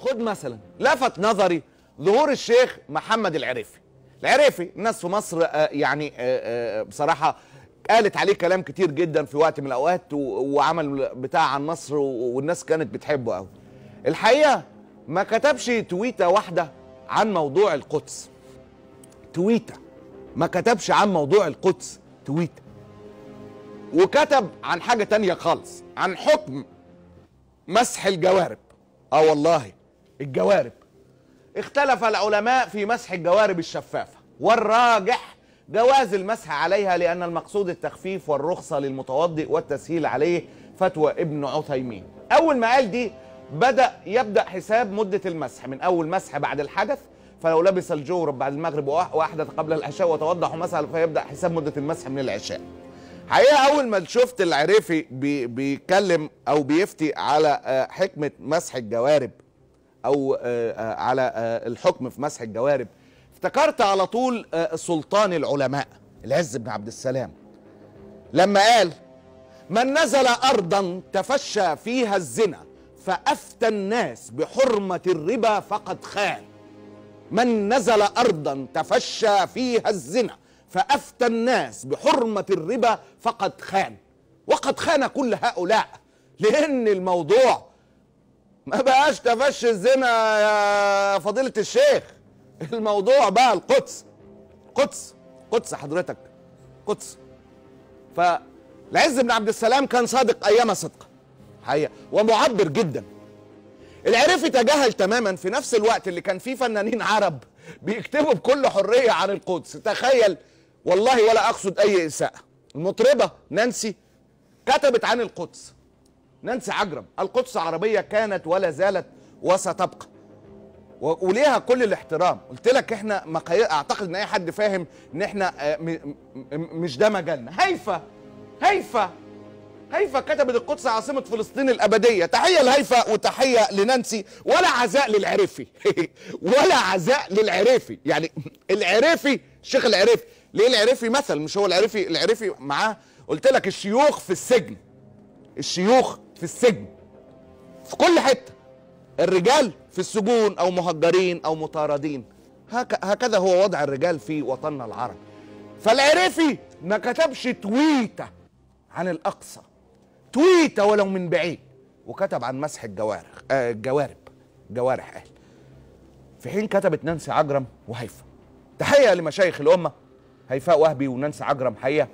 خد مثلا لفت نظري ظهور الشيخ محمد العريفي العريفي الناس في مصر آه، يعني آه، آه، بصراحه قالت عليه كلام كتير جدا في وقت من الاوقات و- وعمل بتاع عن مصر و- والناس كانت بتحبه قوي الحقيقه ما كتبش تويته واحده عن موضوع القدس تويته ما كتبش عن موضوع القدس تويته وكتب عن حاجه تانية خالص عن حكم مسح الجوارب اه والله الجوارب اختلف العلماء في مسح الجوارب الشفافة والراجح جواز المسح عليها لأن المقصود التخفيف والرخصة للمتوضئ والتسهيل عليه فتوى ابن عثيمين أول ما قال دي بدأ يبدأ حساب مدة المسح من أول مسح بعد الحدث فلو لبس الجورب بعد المغرب وأح- وأحدث قبل العشاء وتوضح ومسح فيبدأ حساب مدة المسح من العشاء حقيقة أول ما شفت العريفي بي بيتكلم أو بيفتي على آه، حكمة مسح الجوارب او آه، آه، على آه، الحكم في مسح الجوارب افتكرت على طول آه، سلطان العلماء العز بن عبد السلام لما قال من نزل ارضا تفشى فيها الزنا فافتى الناس بحرمه الربا فقد خان من نزل ارضا تفشى فيها الزنا فافتى الناس بحرمه الربا فقد خان وقد خان كل هؤلاء لان الموضوع ما بقاش تفشي الزنا يا فضيلة الشيخ الموضوع بقى القدس قدس قدس حضرتك قدس فالعز بن عبد السلام كان صادق ايام صدقه حقيقة ومعبر جدا العريفي تجاهل تماما في نفس الوقت اللي كان فيه فنانين عرب بيكتبوا بكل حرية عن القدس تخيل والله ولا اقصد اي اساءة المطربة نانسي كتبت عن القدس نانسي عجرم القدس عربية كانت ولا زالت وستبقى و- وليها كل الاحترام قلت لك احنا مقاييس اعتقد ان اي حد فاهم ان احنا آه، م- م- مش ده مجالنا هيفا هيفا هيفا كتبت القدس عاصمة فلسطين الأبدية تحية لهيفا وتحية لنانسي ولا عزاء للعريفي ولا عزاء للعريفي يعني العريفي الشيخ العريفي ليه العريفي مثل مش هو العريفي العريفي معاه قلت لك الشيوخ في السجن الشيوخ في السجن في كل حته الرجال في السجون او مهجرين او مطاردين هك هكذا هو وضع الرجال في وطننا العربي فالعريفي ما كتبش تويته عن الاقصى تويته ولو من بعيد وكتب عن مسح الجوارح آه الجوارب جوارح اهل في حين كتبت نانسي عجرم وهيفا تحيه لمشايخ الامه هيفاء وهبي ونانسي عجرم حقيقه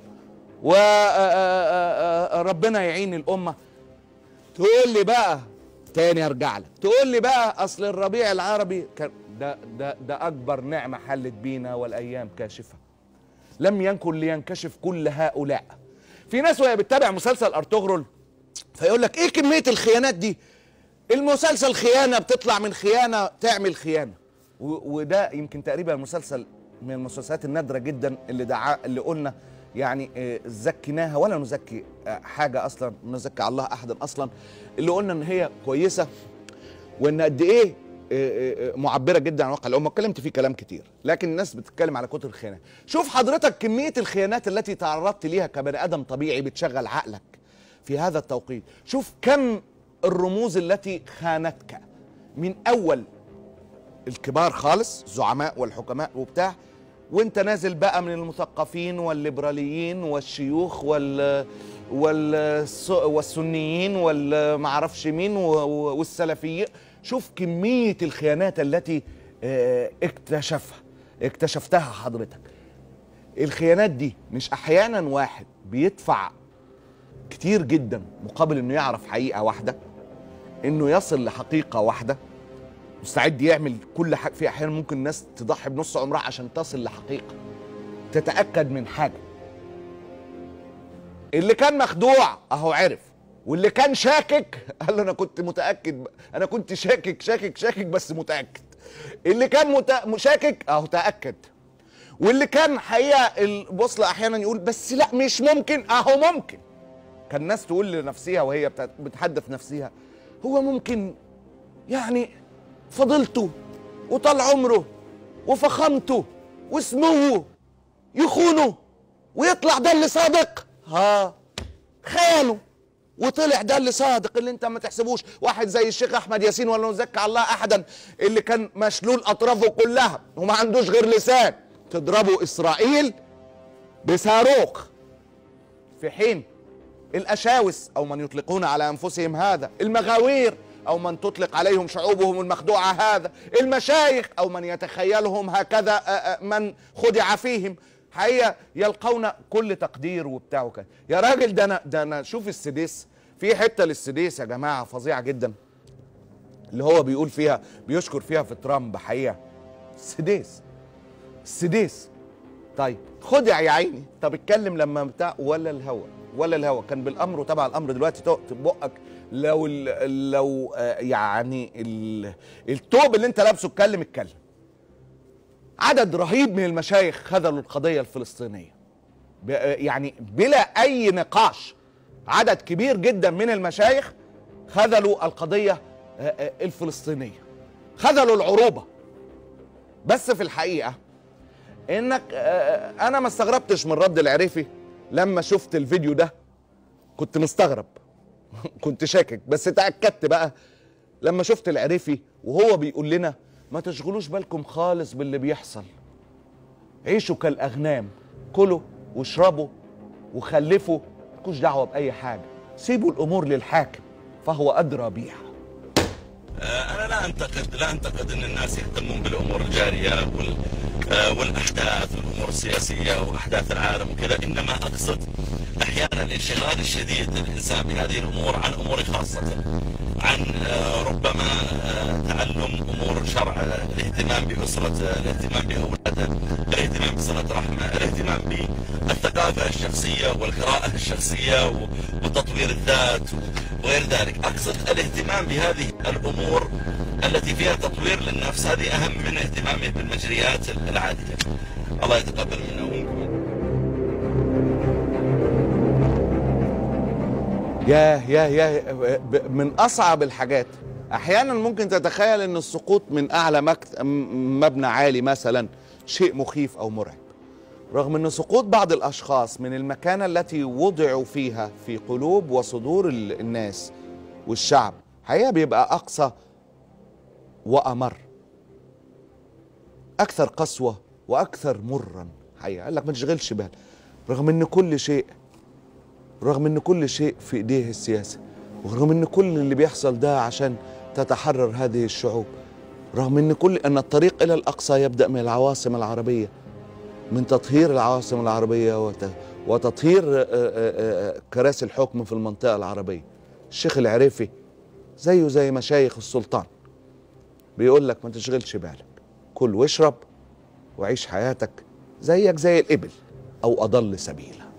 وربنا يعين الامه تقول لي بقى تاني ارجع لك تقول لي بقى اصل الربيع العربي كان ده ده ده اكبر نعمه حلت بينا والايام كاشفه لم يكن لينكشف كل هؤلاء في ناس وهي بتتابع مسلسل ارطغرل فيقول لك ايه كميه الخيانات دي المسلسل خيانه بتطلع من خيانه تعمل خيانه و- وده يمكن تقريبا المسلسل من المسلسلات النادره جدا اللي دعا اللي قلنا يعني آه، زكيناها ولا نزكي آه، حاجه اصلا نزكي على الله احدا اصلا اللي قلنا ان هي كويسه وان قد ايه آه، آه، معبره جدا عن واقع الامه اتكلمت فيه كلام كتير لكن الناس بتتكلم على كتر الخيانات شوف حضرتك كميه الخيانات التي تعرضت ليها كبني ادم طبيعي بتشغل عقلك في هذا التوقيت شوف كم الرموز التي خانتك من اول الكبار خالص الزعماء والحكماء وبتاع وانت نازل بقى من المثقفين والليبراليين والشيوخ وال وال والسنيين والمعرفش مين و- و- والسلفيين شوف كمية الخيانات التي آه، اكتشفها اكتشفتها حضرتك الخيانات دي مش احيانا واحد بيدفع كتير جدا مقابل انه يعرف حقيقة واحدة انه يصل لحقيقة واحدة مستعد يعمل كل حاجه في احيان ممكن الناس تضحي بنص عمرها عشان تصل لحقيقه تتاكد من حاجه اللي كان مخدوع اهو عرف واللي كان شاكك قال له انا كنت متاكد انا كنت شاكك شاكك شاكك بس متاكد اللي كان مت... شاكك اهو تاكد واللي كان حقيقه البوصله احيانا يقول بس لا مش ممكن اهو ممكن كان الناس تقول لنفسها وهي بتت- بتحدث نفسها هو ممكن يعني فضيلته وطال عمره وفخامته وسموه يخونه ويطلع ده اللي صادق ها خياله وطلع ده اللي صادق اللي انت ما تحسبوش واحد زي الشيخ احمد ياسين ولا نزكي على الله احدا اللي كان مشلول اطرافه كلها وما عندوش غير لسان تضربوا اسرائيل بصاروخ في حين الاشاوس او من يطلقون على انفسهم هذا المغاوير او من تطلق عليهم شعوبهم المخدوعه هذا المشايخ او من يتخيلهم هكذا آه، آه، من خدع فيهم حقيقه يلقون كل تقدير وبتاع وكده يا راجل ده انا ده انا شوف السديس في حته للسديس يا جماعه فظيعه جدا اللي هو بيقول فيها بيشكر فيها في ترامب حقيقه السديس السديس طيب خدع يا عيني طب اتكلم لما بتاع ولا الهوى ولا الهوى كان بالامر وتبع الامر دلوقتي تقط بقك لو ال لو آه، يعني ال التوب اللي انت لابسه اتكلم اتكلم عدد رهيب من المشايخ خذلوا القضيه الفلسطينيه ب- آه، يعني بلا اي نقاش عدد كبير جدا من المشايخ خذلوا القضيه آه، آه، الفلسطينيه خذلوا العروبه بس في الحقيقه انك آه، انا ما استغربتش من رد العريفي لما شفت الفيديو ده كنت مستغرب كنت شاكك بس اتاكدت بقى لما شفت العريفي وهو بيقول لنا ما تشغلوش بالكم خالص باللي بيحصل عيشوا كالاغنام كلوا واشربوا وخلفوا مالكوش دعوه باي حاجه سيبوا الامور للحاكم فهو ادرى بيها آه، انا لا انتقد لا انتقد ان الناس يهتمون بالامور الجاريه وال آه، والاحداث والامور السياسيه واحداث العالم وكذا انما اقصد احيانا الانشغال الشديد للانسان بهذه الامور عن امور خاصه عن آه، ربما آه، تعلم امور شرع آه، الاهتمام باسره آه، الاهتمام باولاده الاهتمام بصله رحمه الاهتمام بالثقافه الشخصيه والقراءه الشخصيه و- وتطوير الذات وغير ذلك اقصد الاهتمام بهذه الامور التي فيها تطوير للنفس هذه اهم من اهتمامه بالمجريات العاديه الله يتقبل منا ومنكم ياه ياه ياه ب- من اصعب الحاجات احيانا ممكن تتخيل ان السقوط من اعلى مكت... م- مبنى عالي مثلا شيء مخيف او مرعب رغم ان سقوط بعض الاشخاص من المكانه التي وضعوا فيها في قلوب وصدور ال- الناس والشعب حقيقه بيبقى اقصى وامر اكثر قسوه واكثر مرا حقيقه قال لك ما تشغلش بالك رغم ان كل شيء رغم ان كل شيء في ايديه السياسه ورغم ان كل اللي بيحصل ده عشان تتحرر هذه الشعوب رغم ان كل ان الطريق الى الاقصى يبدا من العواصم العربيه من تطهير العواصم العربيه وت- وتطهير آه، آه، آه، كراسي الحكم في المنطقه العربيه الشيخ العريفي زيه زي مشايخ السلطان بيقول لك ما تشغلش بالك كل واشرب وعيش حياتك زيك زي الإبل أو أضل سبيلا